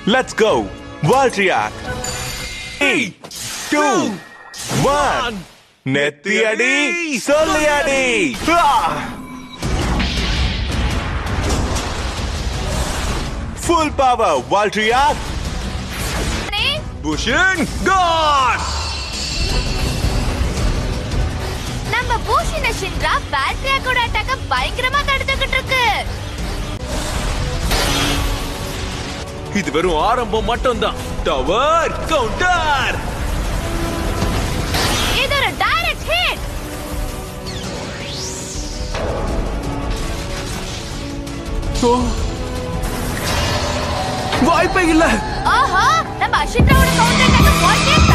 let's go வால்ட்ரியாக் three two one நெத்தி அடி சொல்லி அடி ஃபுல் பவர் வால்ட்ரியாக் அண்ணே, புஷன் காட் நம்ம பூஷின ஷின்ரா பேட்ரியாக்கோட அட்டாக்க பயங்கரமா தடுத்துக்கிட்டு இருக்கு இது வெறும் ஆரம்பம் மட்டும்தான் டவர் கவுண்டர் இது ஒரு டைரக்ட் ஹிட் வாய்ப்பே இல்ல ஆஹா நம்ம அஷின்ராவோட கவுண்டர் அட்டாக்க வால்டே